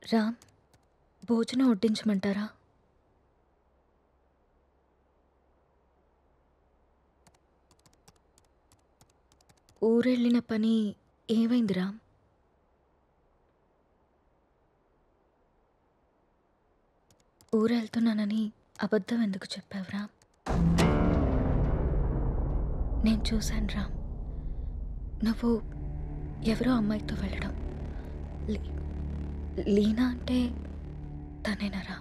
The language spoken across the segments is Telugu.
రామ్ భోజనం వడ్డించమంటారా ఊరెళ్ళిన పని ఏమైంది రామ్ ఊరెళ్తున్నానని అబద్ధం ఎందుకు చెప్పావు రామ్ నేను చూశాను రామ్ నువ్వు ఎవరో అమ్మాయితో వెళ్ళడం లీ- లీనా అంటే తనేనా రామ్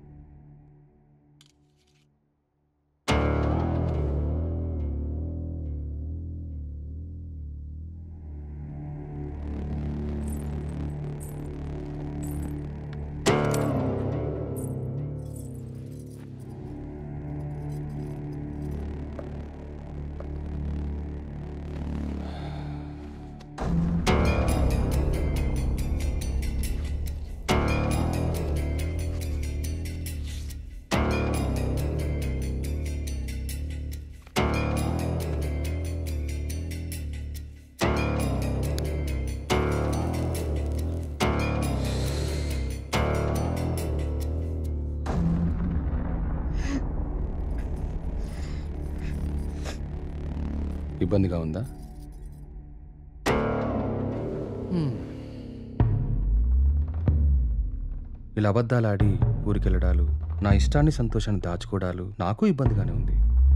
ఇబ్బందిగా ఉందా హ్మ్. ఇలా అబద్ధాలాడి ఊరికెళ్ళడాలు నా ఇష్టాన్ని సంతోషాన్ని దాచుకోవడాలు నాకు ఇబ్బందిగానే ఉంది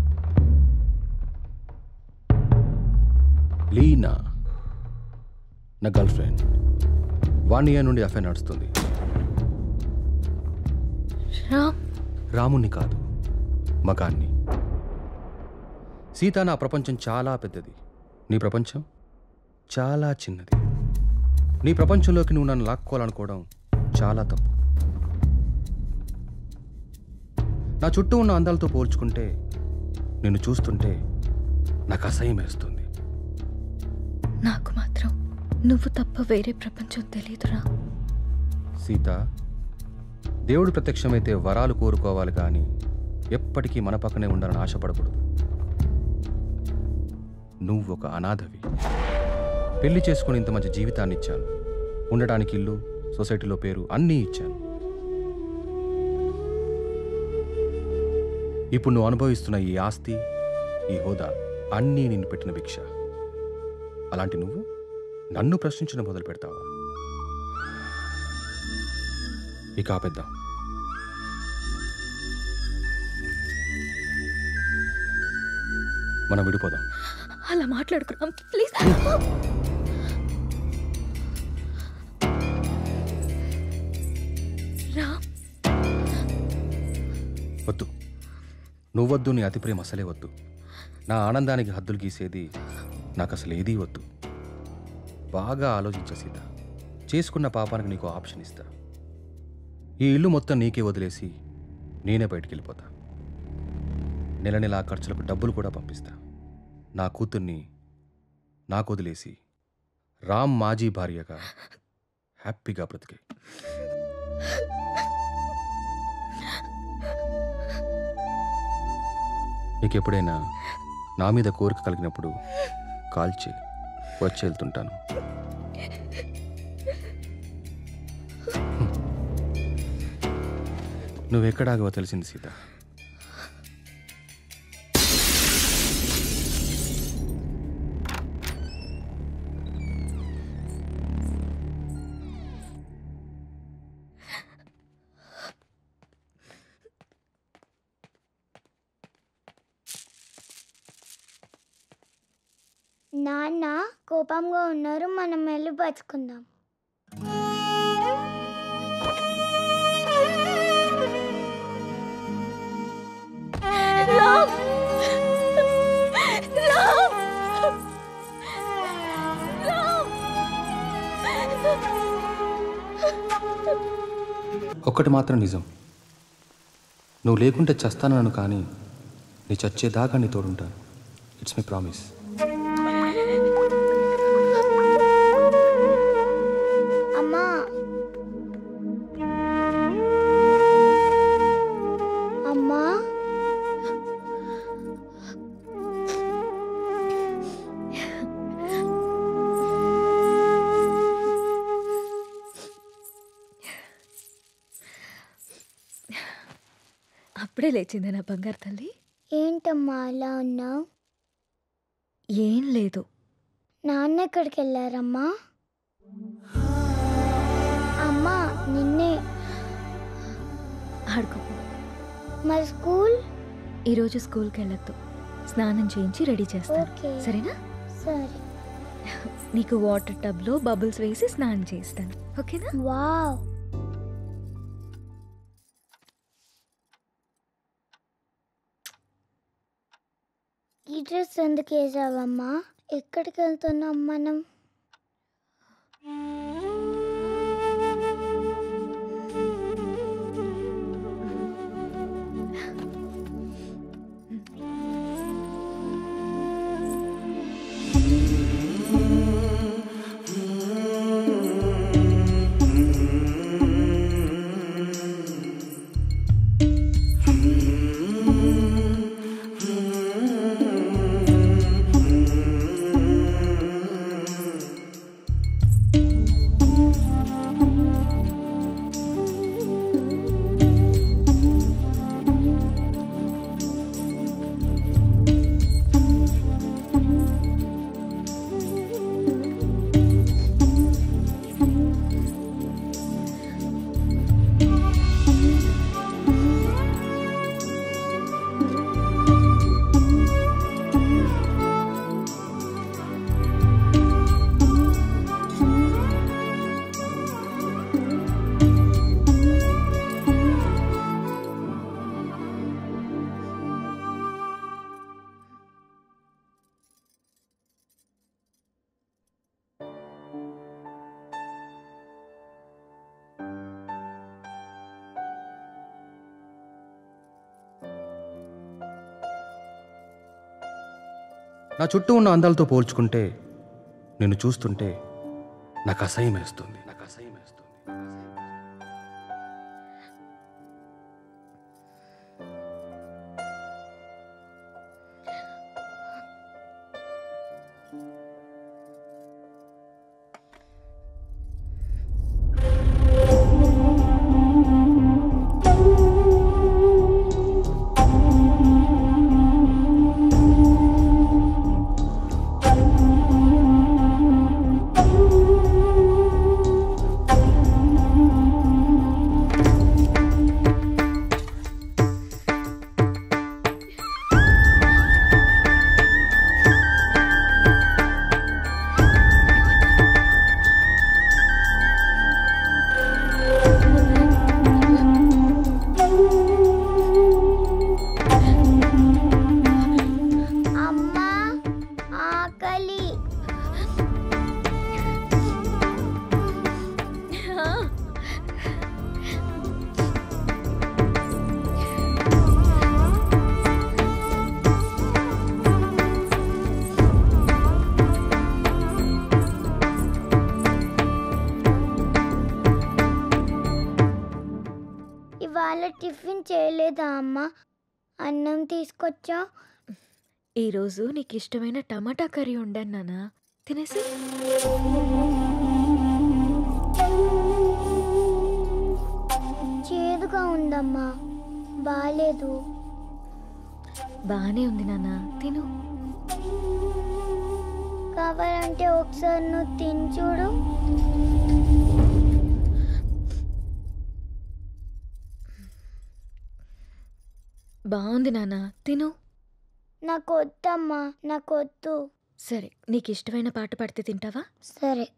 లీనా నా గర్ల్ ఫ్రెండ్ వన్ ఇయర్ నుండి అఫైర్ నడుస్తుంది రామ్ రాముణ్ణి కాదు మగాన్ని సీత నా ప్రపంచం చాలా పెద్దది నీ ప్రపంచం చాలా చిన్నది నీ ప్రపంచంలోకి నువ్వు నన్ను లాక్కోవాలనుకోవడం చాలా తప్పు నా చుట్టూ ఉన్న అందాలతో పోల్చుకుంటే నిన్ను చూస్తుంటే నాకు అసహ్యం వేస్తుంది నాకు మాత్రం నువ్వు తప్ప వేరే ప్రపంచం తెలియదురా సీత దేవుడు ప్రత్యక్షమైతే వరాలు కోరుకోవాలి కానీ ఎప్పటికీ మన పక్కనే ఉండాలని ఆశపడకూడదు నువ్వు ఒక అనాథవి పెళ్లి చేసుకుని ఇంత మంచి జీవితాన్ని ఇచ్చాను ఉండడానికి ఇల్లు సొసైటీలో పేరు అన్నీ ఇచ్చాను ఇప్పుడు నువ్వు అనుభవిస్తున్న ఈ ఆస్తి ఈ హోదా అన్నీ నిన్ను పెట్టిన భిక్ష అలాంటి నువ్వు నన్ను ప్రశ్నించడం మొదలు పెడతావా ఇక ఆపేద్దాం మనం విడిపోదాం అలా మాట్లాడుకున్నాం ప్లీజ్ రామ్ వద్దు నువ్వొద్దు నీ అతి ప్రేమ అసలే వద్దు నా ఆనందానికి హద్దులు గీసేది నాకు అసలు ఏదీ వద్దు బాగా ఆలోచించ సీత చేసుకున్న పాపానికి నీకు ఆప్షన్ ఇస్తా ఈ ఇల్లు మొత్తం నీకే వదిలేసి నేనే బయటికి వెళ్ళిపోతా నెల నెల ఆ ఖర్చులకు డబ్బులు కూడా పంపిస్తా నా కూతుర్ని నాకు వదిలేసి రామ్ మాజీ భార్యగా హ్యాపీగా బ్రతికే నీకు ఎప్పుడైనా నా మీద కోరిక కలిగినప్పుడు కాల్ చేయి వచ్చి వెళ్తుంటాను నువ్వెక్కడాగవో తెలిసింది సీత నాన్న కోపంగా ఉన్నారు మనం వెళ్ళి పచ్చుకుందాం రామ్ రామ్ రామ్ ఒక్కటి మాత్రం నిజం నువ్వు లేకుంటే చస్తానను కానీ నీ చచ్చేదాకా నీ తోడుంటాను ఇట్స్ మై ప్రామిస్ అమ్మా అమ్మా అప్పుడే లేచింది నా బంగారు తల్లి ఏంటమ్మా అలా ఉన్నావు ఏం లేదు నాన్న ఎక్కడికి వెళ్ళారమ్మా అమ్మా నిన్నే ఆడుకో మరి స్కూల్ ఈరోజు స్కూల్కి వెళ్ళొద్దు స్నానం చేయించి రెడీ చేస్తాను ఓకే సరేనా సరే నీకు వాటర్ టబ్లో బబుల్స్ వేసి స్నానం చేస్తాను ఓకేనా వావ్ ఈ డ్రెస్ ఎందుకు వేసావమ్మా ఎక్కడికి వెళ్తున్నాం మనం నా చుట్టూ ఉన్న అందాలతో పోల్చుకుంటే నిన్ను చూస్తుంటే నాకు అసహ్యం వేస్తుంది నాకు అసహ్యం వేస్తుంది అమ్మా ఆకలి ఇవాళ టిఫిన్ చేయలేదా అమ్మా అన్నం తీసుకొచ్చా ఈరోజు నీకు ఇష్టమైన టమాటా కర్రీ ఉండాను నాన్న తినేసి చేదుగా ఉందమ్మా బాలేదు బానే ఉంది నాన్న తిను కావాలంటే ఒకసారి నువ్వు తిని చూడు బాగుంది నాన్న తిను నాకు వద్దమ్మా నాకు వద్దు సరే నీకు ఇష్టమైన పాట పాడితే తింటావా సరే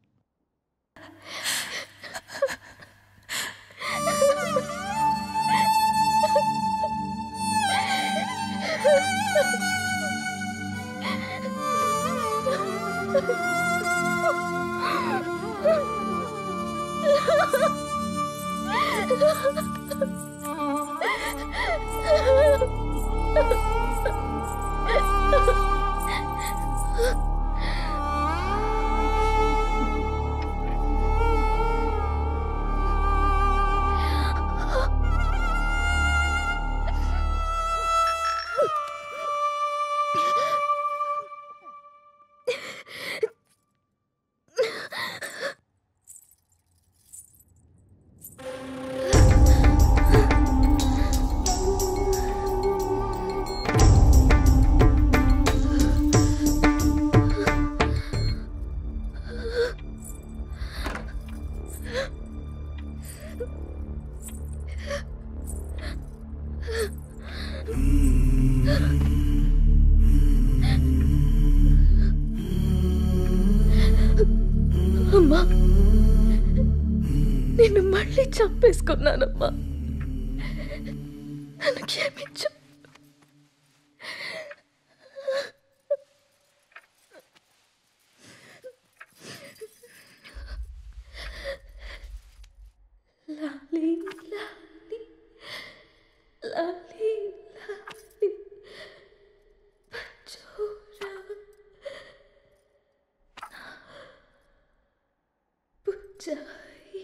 అమ్మా నిన్ను మళ్ళీ చంపేసుకున్నానమ్మా నన్ను క్షమించు లాలీ లాలీ లాలీ లాలీ పచ్చోరా పుచ్చాయి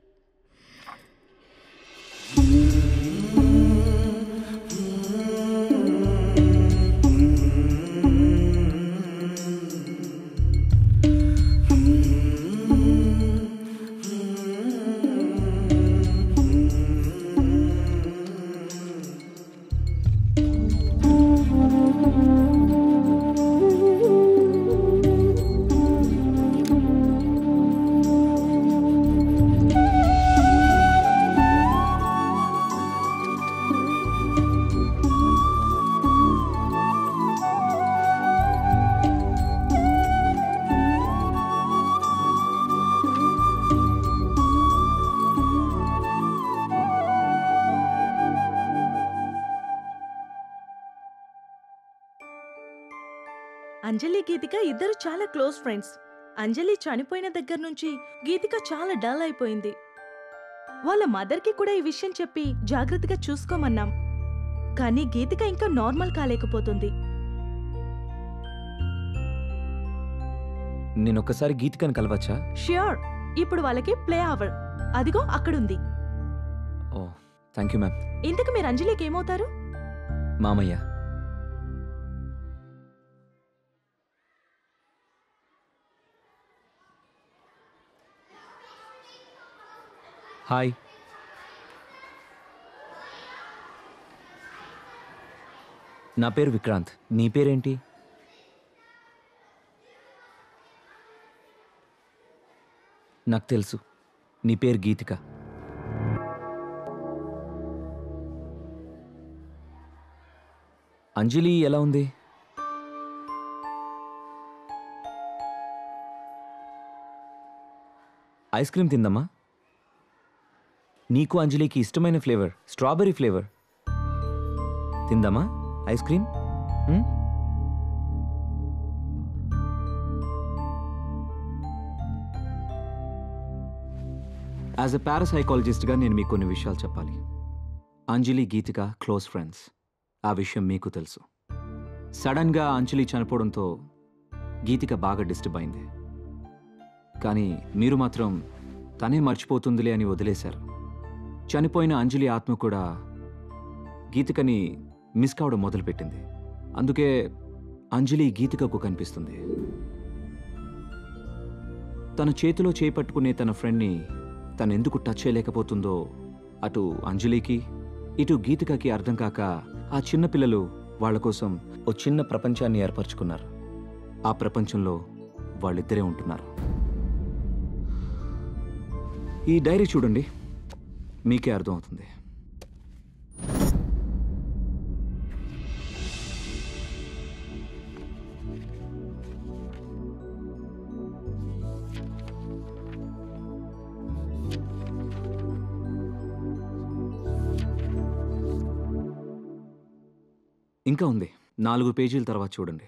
అంజలి గీతిక ఇద్దరు చాలా క్లోజ్ ఫ్రెండ్స్ అంజలి చనిపోయిన దగ్గర నుంచి గీతిక చాలా డల్ అయిపోయింది వాళ్ళ మదర్కి కూడా ఈ విషయం చెప్పి జాగ్రత్తగా చూసుకోమన్నాం కానీ గీతిక ఇంకా నార్మల్ కాలేకపోతుంది నేను ఒక్కసారి గీతికని కలవచ్చా ష్యూర్ ఇప్పుడు వాళ్ళకి ప్లే అవర్ అదిగో అక్కడుంది ఓ థ్యాంక్ యూ మ్యామ్ ఇంతకు మీరు అంజలికి ఏమవుతారు మామయ్య హాయ్ నా పేరు విక్రాంత్ నీ పేరేంటి నాకు తెలుసు నీ పేరు గీతిక అంజలి ఎలా ఉంది ఐస్ క్రీమ్ తిందమ్మా నీకు అంజలికి ఇష్టమైన ఫ్లేవర్ స్ట్రాబెర్రీ ఫ్లేవర్ తిందామా ice cream um? As a పారాసైకాలజిస్ట్గా నేను మీకు కొన్ని విషయాలు చెప్పాలి అంజలి గీతిక క్లోజ్ ఫ్రెండ్స్ ఆ విషయం మీకు తెలుసు సడన్గా అంజలి చనిపోవడంతో గీతిక బాగా డిస్టర్బ్ అయింది కానీ మీరు మాత్రం తనే మర్చిపోతుందిలే అని వదిలేశారు చనిపోయిన అంజలి ఆత్మ కూడా గీతికని మిస్ కావడం మొదలుపెట్టింది అందుకే అంజలి గీతికకు కనిపిస్తుంది తన చేతిలో చేపట్టుకునే తన ఫ్రెండ్ని తను ఎందుకు టచ్ చేయలేకపోతుందో అటు అంజలికి ఇటు గీతికకి అర్థం కాక ఆ చిన్న పిల్లలు వాళ్ళ కోసం ఓ చిన్న ప్రపంచాన్ని ఏర్పరచుకున్నారు ఆ ప్రపంచంలో వాళ్ళిద్దరే ఉంటున్నారు ఈ డైరీ చూడండి మీకే అర్థమవుతుంది ఇంకా ఉంది నాలుగు పేజీల తర్వాత చూడండి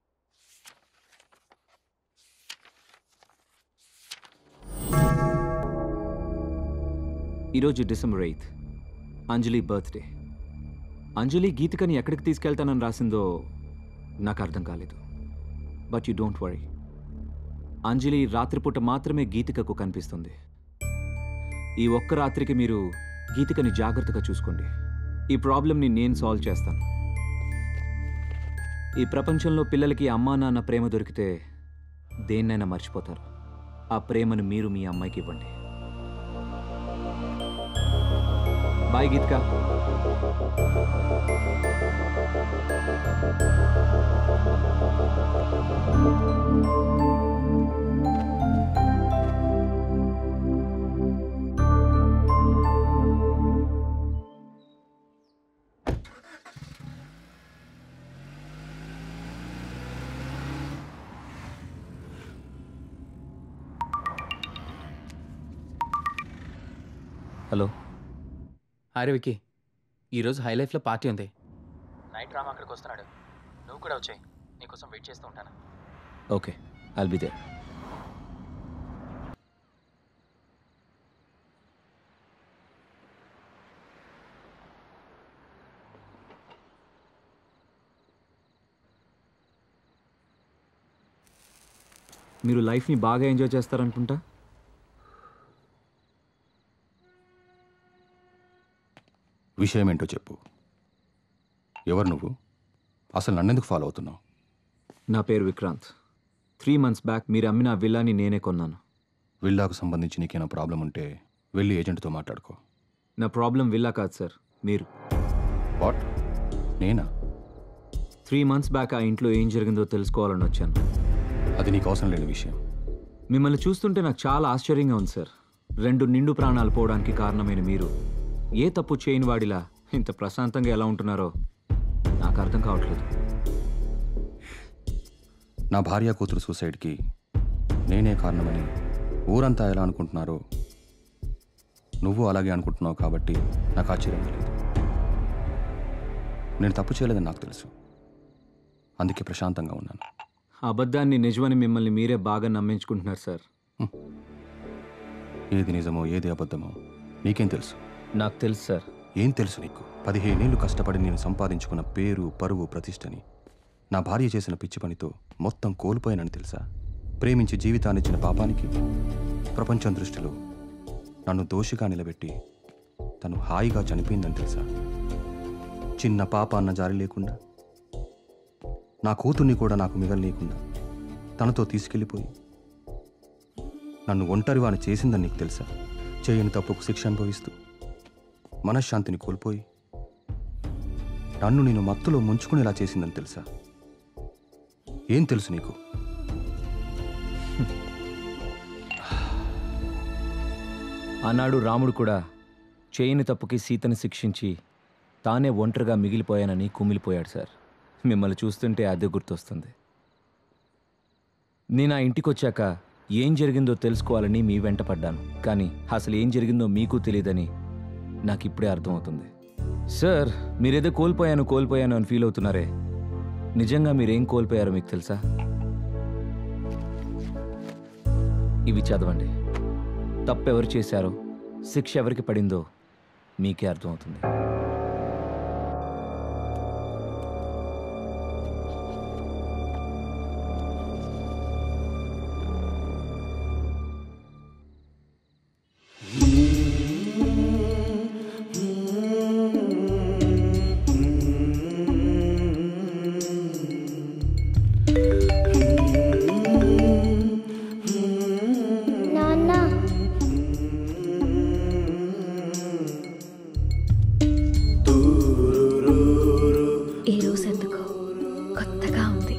ఈరోజు December eighth Anjali birthday Anjali గీతికని ఎక్కడికి తీసుకెళ్తానని రాసిందో నాకు అర్థం కాలేదు but you don't worry Anjali రాత్రిపూట మాత్రమే గీతికకు కనిపిస్తుంది ఈ ఒక్క రాత్రికి మీరు గీతికని జాగ్రత్తగా చూసుకోండి ఈ ప్రాబ్లంని నేను సాల్వ్ చేస్తాను ఈ ప్రపంచంలో పిల్లలకి అమ్మా నాన్న ప్రేమ దొరికితే దేన్నైనా మర్చిపోతారు ఆ ప్రేమను మీరు మీ అమ్మాయికి ఇవ్వండి bye Geetka hello hi Vicky ఈరోజు హై లైఫ్లో పార్టీ ఉంది నైట్ రామ్ అక్కడికి వస్తున్నాడు నువ్వు కూడా వచ్చాయి నీకోసం వెయిట్ చేస్తూ ఉంటాను ఓకే ఐల్ బి దేర్ మీరు లైఫ్ని బాగా ఎంజాయ్ చేస్తారనుకుంటా విషయం ఏంటో చెప్పు ఎవరు నువ్వు అసలు నన్నెందుకు ఫాలో అవుతున్నావు నా పేరు విక్రాంత్ త్రీ మంత్స్ బ్యాక్ మీరు అమ్మిన ఆ విల్లాని నేనే కొన్నాను విల్లాకు సంబంధించి నీకేమైనా ప్రాబ్లం ఉంటే వెళ్ళి ఏజెంట్తో మాట్లాడుకో నా ప్రాబ్లం విల్లా కాదు సార్ మీరు వాట్ నేనా త్రీ మంత్స్ బ్యాక్ ఆ ఇంట్లో ఏం జరిగిందో తెలుసుకోవాలని వచ్చాను అది నీకు అవసరం లేని విషయం మిమ్మల్ని చూస్తుంటే నాకు చాలా ఆశ్చర్యంగా ఉంది సార్ రెండు నిండు ప్రాణాలు పోవడానికి కారణమైన మీరు ఏ తప్పు చేయని వాడిలా ఇంత ప్రశాంతంగా ఎలా ఉంటున్నారో నాకు అర్థం కావట్లేదు నా భార్య కూతురు సూసైడ్కి నేనే కారణమని ఊరంతా ఎలా అనుకుంటున్నారో నువ్వు అలాగే అనుకుంటున్నావు కాబట్టి నాకు ఆశ్చర్యం లేదు నేను తప్పు చేయలేదని నాకు తెలుసు అందుకే ప్రశాంతంగా ఉన్నాను ఆ అబద్ధాన్ని నిజమని మిమ్మల్ని మీరే బాగా నమ్మించుకుంటున్నారు సార్ ఏది నిజమో ఏది అబద్ధమో నీకేం తెలుసు నాకు తెలుసు సార్ ఏం తెలుసు నీకు పదిహేనేళ్ళు కష్టపడి నేను సంపాదించుకున్న పేరు పరువు ప్రతిష్టని నా భార్య చేసిన పిచ్చి పనితో మొత్తం కోల్పోయానని తెలుసా ప్రేమించి జీవితాన్నిచ్చిన పాపానికి ప్రపంచం దృష్టిలో నన్ను దోషిగా నిలబెట్టి తను హాయిగా చనిపోయిందని తెలుసా చిన్న పాప అన్న జారి లేకుండా నా కూతుర్ని కూడా నాకు మిగలనీయకుండా తనతో తీసుకెళ్ళిపోయి నన్ను ఒంటరివాని చేసిందని నీకు తెలుసా చేయని తప్పుకు శిక్ష అనుభవిస్తూ మనశ్శాంతిని కోల్పోయి నన్ను నేను మత్తులో ముంచుకునేలా చేసిందని తెలుసా ఏం తెలుసు నీకు ఆనాడు రాముడు కూడా చేయని తప్పుకి సీతను శిక్షించి తానే ఒంటరిగా మిగిలిపోయానని కుమిలిపోయాడు సార్ మిమ్మల్ని చూస్తుంటే అదే గుర్తొస్తుంది నేను ఆ ఇంటికి వచ్చాక ఏం జరిగిందో తెలుసుకోవాలని మీ వెంట పడ్డాను కానీ అసలు ఏం జరిగిందో మీకు తెలియదని నాకు ఇప్పుడే అర్థమవుతుంది సార్ మీరేదో కోల్పోయాను కోల్పోయాను అని ఫీల్ అవుతున్నారే నిజంగా మీరేం కోల్పోయారో మీకు తెలుసా ఇవి చదవండి తప్పెవరు చేశారో శిక్ష ఎవరికి పడిందో మీకే అర్థమవుతుంది నాన్న ఈ రోజు ఎందుకో కొత్తగా ఉంది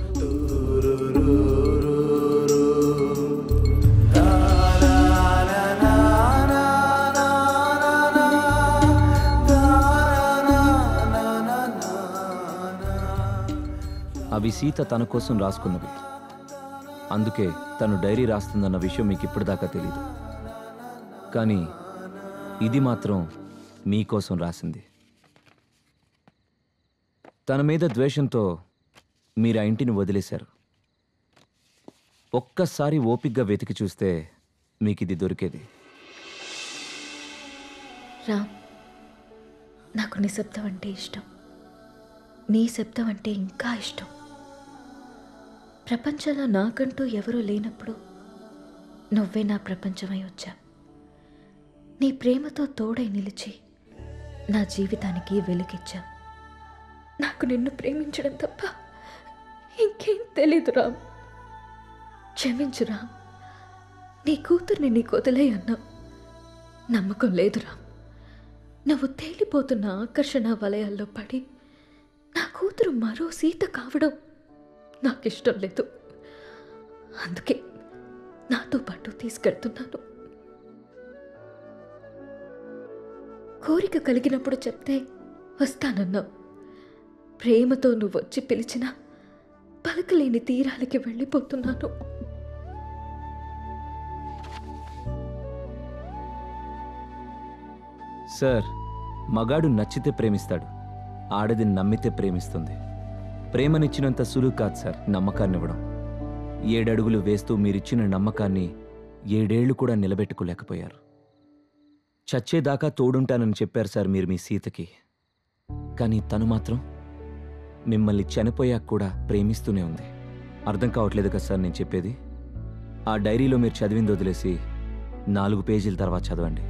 అవి సీత తన కోసం రాసుకున్నవి అందుకే తను డైరీ రాస్తుందన్న విషయం మీకు ఇప్పటిదాకా తెలియదు కానీ ఇది మాత్రం మీకోసం రాసింది తన మీద ద్వేషంతో మీరు ఆ ఇంటిని వదిలేశారు ఒక్కసారి ఓపిగ్గా వెతికి చూస్తే మీకు ఇది దొరికేది రామ్ నాకు నిశ్శబ్దం అంటే ఇష్టం నీ శబ్దం అంటే ఇంకా ఇష్టం ప్రపంచంలో నాకంటూ ఎవరూ లేనప్పుడు నువ్వే నా ప్రపంచమై వచ్చా నీ ప్రేమతో తోడై నిలిచి నా జీవితానికి వెలుగిచ్చా నాకు నిన్ను ప్రేమించడం తప్ప ఇంకేం తెలీదు రామ్ క్షమించు రామ్ నీ కూతుర్ని నీకు వదిలే అన్నావు నమ్మకం లేదు రామ్ నువ్వు తేలిపోతున్న ఆకర్షణ వలయాల్లో పడి నా కూతురు మరో సీత కావడం నాకు ఇష్టం లేదు అందుకే నాతో పాటు తీసుకెళ్తున్నాను కోరిక కలిగినప్పుడు చెప్తే వస్తానన్నావు ప్రేమతో నువ్వు వచ్చి పిలిచినా పలకలేని తీరాలకి వెళ్ళిపోతున్నాను సార్ మగాడు నచ్చితే ప్రేమిస్తాడు ఆడది నమ్మితే ప్రేమిస్తుంది ప్రేమనిచ్చినంత సులువు కాదు సార్ నమ్మకాన్ని ఇవ్వడం ఏడడుగులు వేస్తూ మీరిచ్చిన నమ్మకాన్ని ఏడేళ్లు కూడా నిలబెట్టుకోలేకపోయారు చచ్చేదాకా తోడుంటానని చెప్పారు సార్ మీరు మీ సీతకి కానీ తను మాత్రం మిమ్మల్ని చనిపోయాక కూడా ప్రేమిస్తూనే ఉంది అర్థం కావట్లేదు కదా సార్ నేను చెప్పేది ఆ డైరీలో మీరు చదివింది వదిలేసి నాలుగు పేజీల తర్వాత చదవండి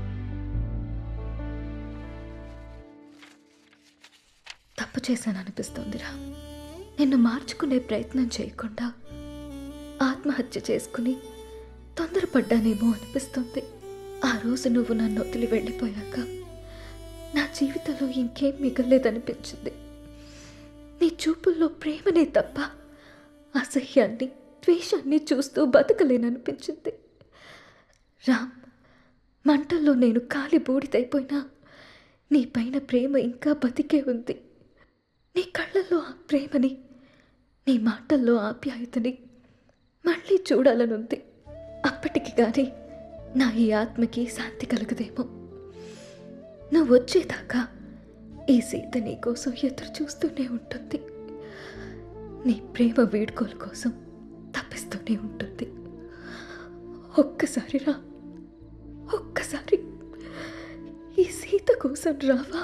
తప్పు చేశాను అనిపిస్తోందిరా నిన్ను మార్చుకునే ప్రయత్నం చేయకుండా ఆత్మహత్య చేసుకుని తొందరపడ్డానేమో అనిపిస్తుంది ఆ రోజు నువ్వు నన్ను వదిలి వెళ్ళిపోయాక నా జీవితంలో ఇంకేం మిగలేదనిపించింది నీ చూపుల్లో ప్రేమనే తప్ప అసహ్యాన్ని ద్వేషాన్ని చూస్తూ బతకలేననిపించింది రామ్ మంటల్లో నేను కాలి బూడిదైపోయినా నీ పైన ప్రేమ ఇంకా బతికే ఉంది నీ కళ్ళల్లో ఆ ప్రేమని నీ మాటల్లో ఆప్యాయతని మళ్ళీ చూడాలనుంది అప్పటికి కానీ నా ఈ ఆత్మకి శాంతి కలగదేమో నువ్వు వచ్చేదాకా ఈ సీత నీ కోసం ఎదురు చూస్తూనే ఉంటుంది నీ ప్రేమ వీడ్కోలు కోసం తప్పిస్తూనే ఉంటుంది ఒక్కసారి రా ఒక్కసారి ఈ సీత కోసం రావా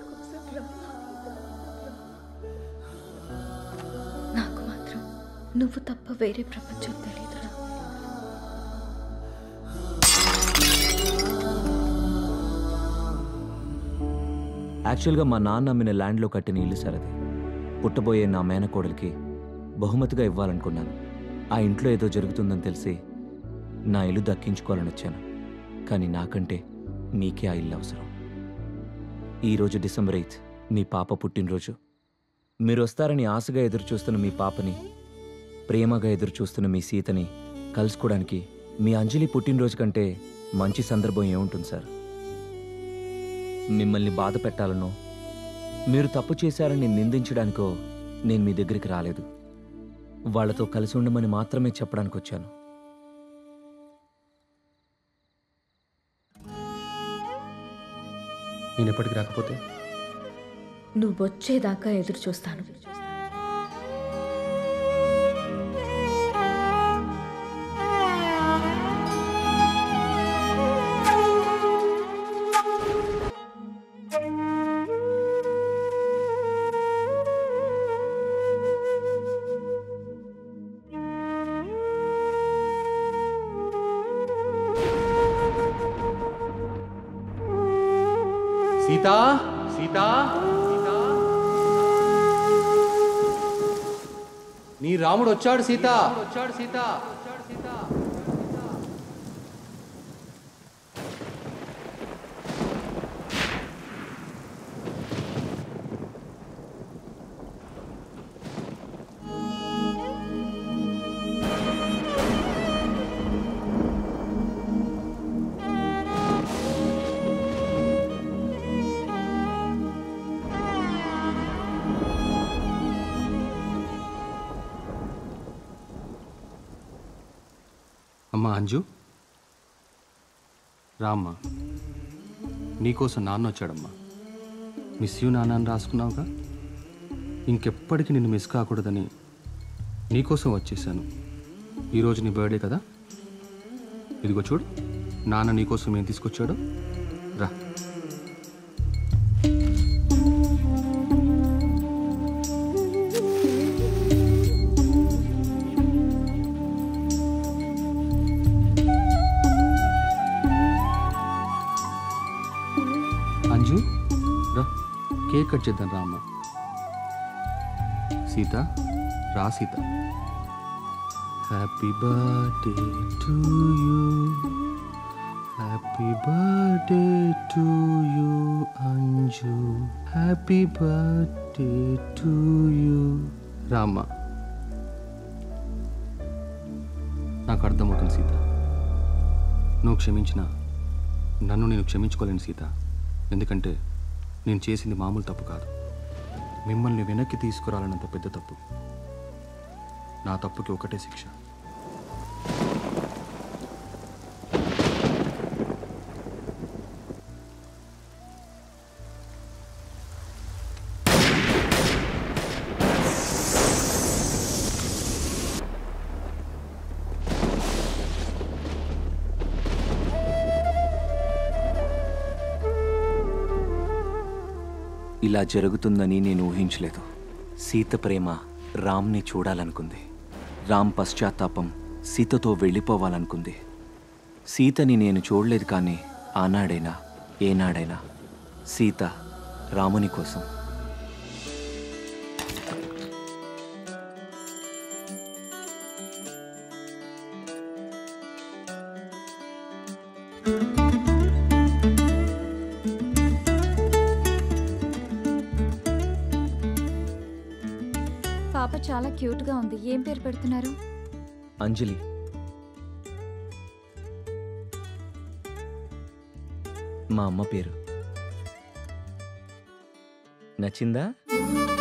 నాకు మాత్రం నువ్వు తప్ప వేరే ప్రపంచం తెలియదురా యాక్చువల్గా మా నాన్న అమ్మిన ల్యాండ్లో కట్టిన ఇల్లు సార్ అది పుట్టబోయే నా మేనకోడలికి బహుమతిగా ఇవ్వాలనుకున్నాను ఆ ఇంట్లో ఏదో జరుగుతుందని తెలిసి నా ఇల్లు దక్కించుకోవాలని వచ్చాను కానీ నాకంటే మీకే ఆ ఇల్లు అవసరం ఈరోజు డిసెంబర్ ఎయిత్ మీ పాప పుట్టినరోజు మీరు వస్తారని ఆశగా ఎదురు చూస్తున్న మీ పాపని ప్రేమగా ఎదురు చూస్తున్న మీ సీతని కలుసుకోవడానికి మీ అంజలి పుట్టినరోజు కంటే మంచి సందర్భం ఏముంటుంది సార్ మిమ్మల్ని బాధ పెట్టాలనో మీరు తప్పు చేశారని నిందించడానికో నేను మీ దగ్గరికి రాలేదు వాళ్ళతో కలిసి ఉండమని మాత్రమే చెప్పడానికి వచ్చాను నేను ఎప్పటికి రాకపోతే నువ్వు వచ్చేదాకా ఎదురు చూస్తాను సీతా సీతా సీతా నీ రాముడు వచ్చాడు సీత వచ్చాడు సీత అమ్మా అంజు రామ్మా నీకోసం నాన్న వచ్చాడమ్మా మిస్ యూ నాన్న అని రాసుకున్నావుగా ఇంకెప్పటికీ నిన్ను మిస్ కాకూడదని నీకోసం వచ్చేసాను ఈరోజు నీ బర్త్డే కదా ఇదిగో చూడు నాన్న నీకోసం ఏం తీసుకొచ్చాడు రా అంజు రా కేక్ కట్ చేద్దాం రా అమ్మ సీత రా Sita happy birthday to you happy birthday to you Anju happy birthday to you రామ్మ నాకు అర్థమవుతుంది సీత నువ్వు క్షమించిన నన్ను నేను క్షమించుకోలేను సీత ఎందుకంటే నేను చేసింది మామూలు తప్పు కాదు మిమ్మల్ని వెనక్కి తీసుకురాలన్నంత పెద్ద తప్పు నా తప్పుకి ఒకటే శిక్ష ఇలా జరుగుతుందని నేను ఊహించలేదు సీత ప్రేమ రామ్ని చూడాలనుకుంది రామ్ పశ్చాత్తాపం సీతతో వెళ్ళిపోవాలనుకుంది సీతని నేను చూడలేదు కానీ ఆనాడైనా ఏనాడైనా సీత రాముని కోసం పాప చాలా క్యూట్గా ఉంది ఏం పేరు పెడుతున్నారు అంజలి మా అమ్మ పేరు నచ్చిందా